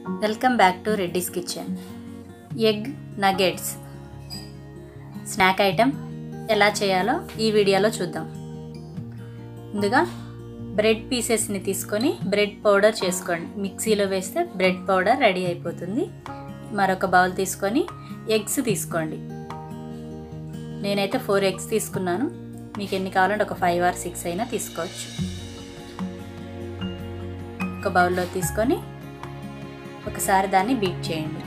welcome back to Reddy's kitchen egg nuggets snack item ఎలా చేయాలో ఈ వీడియోలో చూద్దాం ముందుగా బ్రెడ్ పీసెస్ని తీసుకొని బ్రెడ్ పౌడర్ చేసుకోండి మిక్సీలో వేస్తే బ్రెడ్ పౌడర్ రెడీ అయిపోతుంది మరొక బౌల్ తీసుకొని ఎగ్స్ తీసుకోండి నేనైతే ఫోర్ ఎగ్స్ తీసుకున్నాను మీకు ఎన్ని కావాలంటే ఒక ఫైవ్ ఆర్ సిక్స్ అయినా తీసుకోవచ్చు ఒక బౌల్లో తీసుకొని ఒకసారి దాన్ని బీట్ చేయండి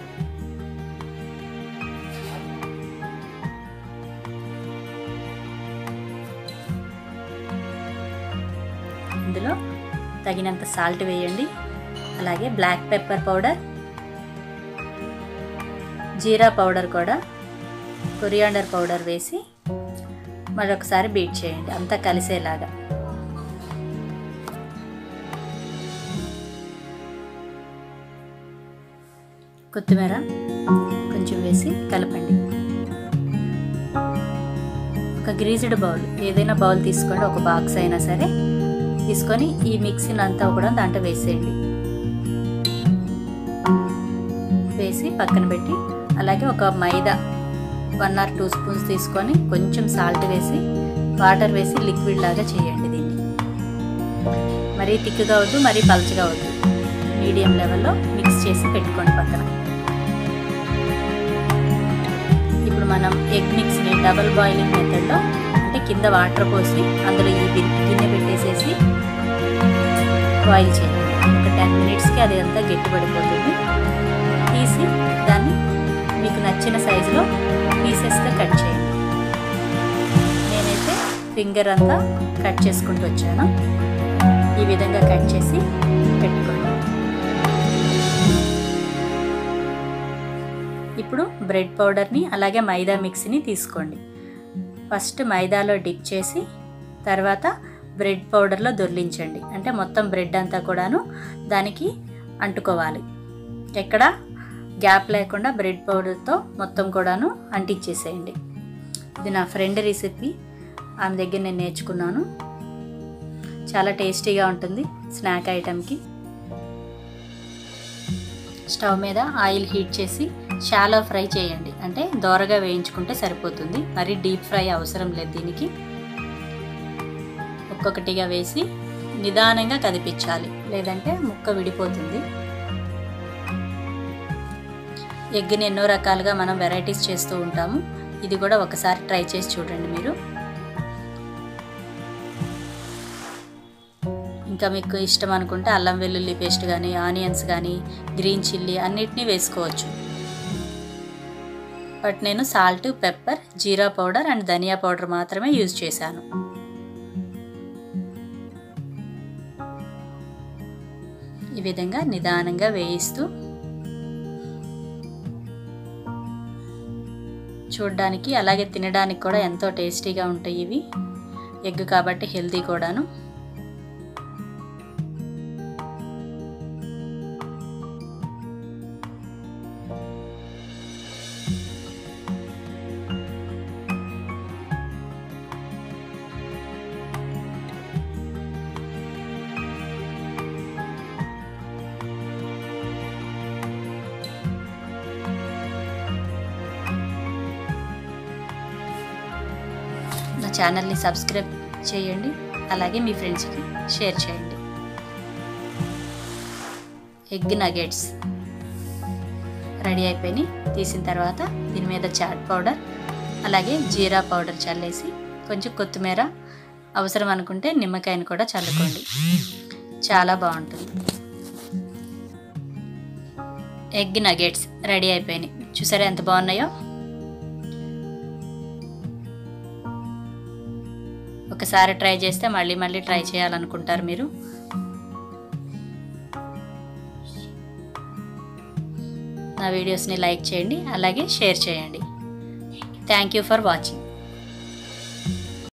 ఇందులో తగినంత సాల్ట్ వేయండి అలాగే బ్లాక్ పెప్పర్ పౌడర్ జీరా పౌడర్ కూడా కొరియాండర్ పౌడర్ వేసి మరొకసారి బీట్ చేయండి అంతా కలిసేలాగా కొత్తిమీర కొంచెం వేసి కలపండి ఒక గ్రీజ్డ్ బౌల్ ఏదైనా బౌల్ తీసుకోండి ఒక బాక్స్ అయినా సరే తీసుకొని ఈ మిక్సీని అంతా కూడా దాంట్లో వేసేయండి వేసి పక్కన పెట్టి అలాగే ఒక మైదా వన్ ఆర్ టూ స్పూన్స్ తీసుకొని కొంచెం సాల్ట్ వేసి వాటర్ వేసి లిక్విడ్ లాగా చేయండి దీన్ని మరీ థిక్గా వద్దు మరీ పల్చగా వద్దు మీడియం లెవెల్లో మిక్స్ చేసి పెట్టుకోండి పక్కన ఇప్పుడు మనం ఎగ్ మిక్స్ని డబల్ బాయిలింగ్ మెథడ్లో అంటే కింద వాటర్ పోసి అందులో ఈ గిన్నె పెట్టేసేసి బాయిల్ చేయండి ఒక టెన్ మినిట్స్కి అది అంతా గట్టిపడిపోతుంది తీసి దాన్ని మీకు నచ్చిన సైజులో పీసెస్గా కట్ చేయండి నేనైతే ఫింగర్ అంతా కట్ చేసుకుంటూ వచ్చాను ఈ విధంగా కట్ చేసి పెట్టుకోండి ఇప్పుడు బ్రెడ్ పౌడర్ని అలాగే మైదా మిక్స్ని తీసుకోండి ఫస్ట్ మైదాలో డిప్ చేసి తర్వాత బ్రెడ్ పౌడర్లో దొర్లించండి అంటే మొత్తం బ్రెడ్ అంతా కూడాను దానికి అంటుకోవాలి ఎక్కడ గ్యాప్ లేకుండా బ్రెడ్ పౌడర్తో మొత్తం కూడాను అంటించేసేయండి ఇది నా ఫ్రెండ్ రెసిపీ ఆమె దగ్గర నేను నేర్చుకున్నాను చాలా టేస్టీగా ఉంటుంది స్నాక్ ఐటెంకి స్టవ్ మీద ఆయిల్ హీట్ చేసి షాలో ఫ్రై చేయండి అంటే దోరగా వేయించుకుంటే సరిపోతుంది మరి డీప్ ఫ్రై అవసరం లేదు దీనికి ఒక్కొక్కటిగా వేసి నిదానంగా కదిపించాలి లేదంటే ముక్క విడిపోతుంది ఎగ్ని ఎన్నో రకాలుగా మనం వెరైటీస్ చేస్తూ ఉంటాము ఇది కూడా ఒకసారి ట్రై చేసి చూడండి మీరు ఇంకా మీకు ఇష్టం అనుకుంటే అల్లం వెల్లుల్లి పేస్ట్ కానీ ఆనియన్స్ కానీ గ్రీన్ చిల్లీ అన్నిటినీ వేసుకోవచ్చు బట్ నేను సాల్ట్ పెప్పర్ జీరా పౌడర్ అండ్ ధనియా పౌడర్ మాత్రమే యూజ్ చేశాను ఈ విధంగా నిదానంగా వేయిస్తూ చూడడానికి అలాగే తినడానికి కూడా ఎంతో టేస్టీగా ఉంటాయి ఇవి ఎగ్ కాబట్టి హెల్తీ కూడాను నా ఛానల్ని సబ్స్క్రైబ్ చేయండి అలాగే మీ ఫ్రెండ్స్కి షేర్ చేయండి ఎగ్ నగెట్స్ రెడీ అయిపోయినాయి తీసిన తర్వాత దీని మీద చాట్ పౌడర్ అలాగే జీరా పౌడర్ చల్లేసి కొంచెం కొత్తిమీర అవసరం అనుకుంటే నిమ్మకాయని కూడా చల్లుకోండి చాలా బాగుంటుంది ఎగ్ నగెట్స్ రెడీ అయిపోయినాయి చూసారా ఎంత బాగున్నాయో ఒకసారి ట్రై చేస్తే మళ్ళీ మళ్ళీ ట్రై చేయాలనుకుంటారు మీరు నా వీడియోస్ని లైక్ చేయండి అలాగే షేర్ చేయండి థ్యాంక్ యూ ఫర్ వాచింగ్